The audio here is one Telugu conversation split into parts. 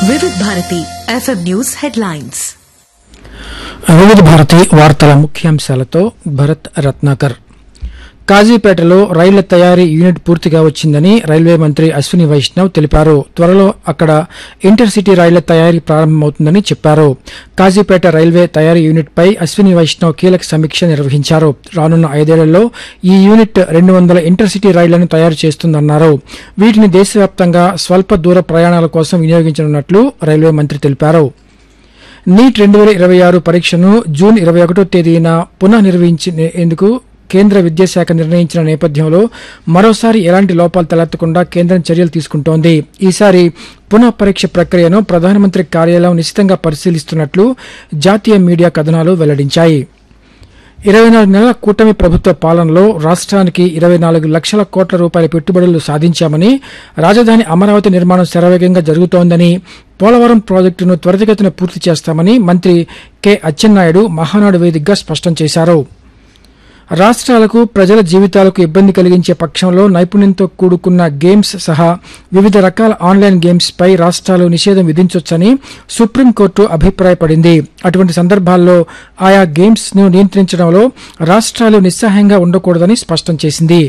వివిధ భారతి ఎఫ్ఎం న్యూస్ హెడ్లైన్స్ వివిధ భారతి వార్తల ముఖ్యాంశాలతో భరత్ రత్నాకర్ కాజీపేటలో రైళ్ల తయారీ యూనిట్ పూర్తిగా వచ్చిందని రైల్వే మంత్రి అశ్విని వైష్ణవ్ తెలిపారు త్వరలో అక్కడ ఇంటర్సిటీ రైళ్ల తయారీ ప్రారంభమవుతుందని చెప్పారు కాజీపేట రైల్వే తయారీ యూనిట్ పై అశ్విని వైష్ణవ్ కీలక సమీక్ష నిర్వహించారు రానున్న ఐదేళ్లలో ఈ యూనిట్ రెండు వందల ఇంటర్సిటీ రైళ్లను తయారు చేస్తుందన్నారు వీటిని దేశవ్యాప్తంగా స్వల్ప దూర ప్రయాణాల కోసం వినియోగించనున్నట్లు రైల్వే మంత్రి తెలిపారు నీట్ రెండు వేల ఇరవై ఆరు పరీక్షను జూన్ ఇరవై ఒకటో తేదీన పునః నిర్వహించేందుకు కేంద్ర విద్యాశాఖ నిర్ణయించిన నేపథ్యంలో మరోసారి ఎలాంటి లోపాలు తలెత్తకుండా కేంద్రం చర్యలు తీసుకుంటోంది ఈసారి పునః పరీక్ష ప్రక్రియను ప్రధానమంత్రి కార్యాలయం నిశితంగా పరిశీలిస్తున్నట్లు జాతీయ మీడియా కథనాలు వెల్లడించాయి ఇరవై నాలుగు నెలల కూటమి ప్రభుత్వ పాలనలో రాష్ట్రానికి ఇరవై నాలుగు లక్షల కోట్ల రూపాయల పెట్టుబడులు సాధించామని రాజధాని అమరావతి నిర్మాణం శరవేగంగా జరుగుతోందని పోలవరం ప్రాజెక్టును త్వరితగతిన పూర్తి చేస్తామని మంత్రి కె అచ్చెన్నాయుడు మహానాడు వేదికగా స్పష్టం చేశారు రాష్ట్రాలకు ప్రజల జీవితాలకు ఇబ్బంది కలిగించే పక్షంలో నైపుణ్యంతో కూడుకున్న గేమ్స్ సహా వివిధ రకాల ఆన్లైన్ గేమ్స్ పై రాష్ట్రాలు నిషేధం విధించొచ్చని సుప్రీంకోర్టు అభిప్రాయపడింది అటువంటి సందర్భాల్లో ఆయా గేమ్స్ ను నియంత్రించడంలో రాష్ట్రాలు నిస్సహాయంగా ఉండకూడదని స్పష్టం చేసింది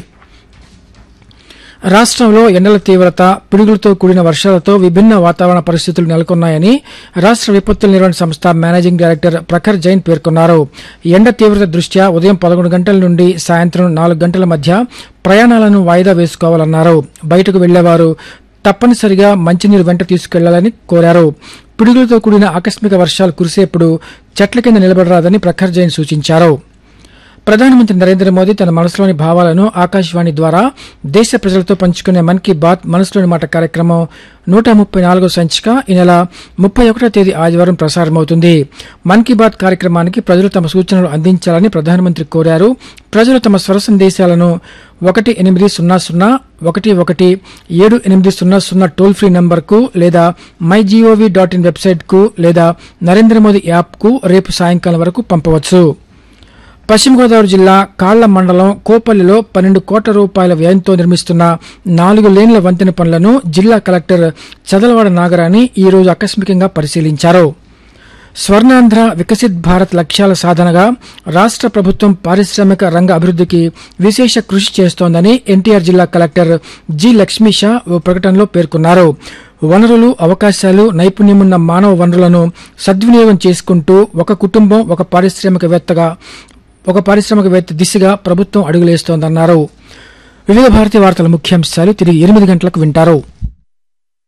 రాష్ట్రంలో ఎండల తీవ్రత పిడుగులతో కూడిన వర్షాలతో విభిన్న వాతావరణ పరిస్థితులు నెలకొన్నాయని రాష్ట్ర విపత్తుల నిర్వహణ సంస్థ మేనేజింగ్ డైరెక్టర్ ప్రఖర్ జైన్ పేర్కొన్నారు ఎండ తీవ్రత దృష్ట్యా ఉదయం పదకొండు గంటల నుండి సాయంత్రం నాలుగు గంటల మధ్య ప్రయాణాలను వాయిదా వేసుకోవాలన్నారు బయటకు వెళ్లేవారు తప్పనిసరిగా మంచినీరు వెంట తీసుకెళ్లాలని కోరారు పిడుగులతో కూడిన ఆకస్మిక వర్షాలు కురిసేప్పుడు చెట్ల కింద నిలబడరాదని ప్రఖర్ జైన్ సూచించారు ప్రధానమంత్రి నరేంద్ర మోదీ తన మనసులోని భావాలను ఆకాశవాణి ద్వారా దేశ ప్రజలతో పంచుకునే మన్ కీ బాత్ మనసులోని మాట కార్యక్రమం నూట ముప్పై నాలుగో సంచిక ఈ నెల ముప్పై ఒకటో తేదీ ఆదివారం ప్రసారమవుతుంది మన్ కీ బాత్ కార్యక్రమానికి ప్రజలు తమ సూచనలు అందించాలని ప్రధానమంత్రి కోరారు ప్రజలు తమ స్వర సందేశాలను ఒకటి ఎనిమిది సున్నా సున్నా ఒకటి ఒకటి ఏడు ఎనిమిది సున్నా సున్నా టోల్ ఫ్రీ నంబర్కు లేదా మై జీఓవీ డాట్ ఇన్ వెబ్సైట్కు లేదా నరేంద్ర మోదీ యాప్కు రేపు సాయంకాలం వరకు పంపవచ్చు పశ్చిమ గోదావరి జిల్లా కాళ్ల మండలం కోపల్లిలో పన్నెండు కోట్ల రూపాయల వ్యయంతో నిర్మిస్తున్న నాలుగు లేన్ల వంతెన పనులను జిల్లా కలెక్టర్ చదలవాడ నాగరాణి ఈ రోజు ఆకస్మికంగా పరిశీలించారు స్వర్ణాంధ్ర వికసిత్ భారత్ లక్ష్యాల సాధనగా రాష్ట్ర ప్రభుత్వం పారిశ్రామిక రంగ అభివృద్ధికి విశేష కృషి చేస్తోందని ఎన్టీఆర్ జిల్లా కలెక్టర్ జి లక్ష్మీషా ఓ ప్రకటనలో పేర్కొన్నారు వనరులు అవకాశాలు నైపుణ్యమున్న మానవ వనరులను సద్వినియోగం చేసుకుంటూ ఒక కుటుంబం ఒక పారిశ్రామికవేత్తగా ఒక పారిశ్రామికవేత్త దిశగా ప్రభుత్వం అడుగులేస్తోందన్నారు వివిధ భారతీయ వార్తల ముఖ్యాంశాలు తిరిగి ఎనిమిది గంటలకు వింటారు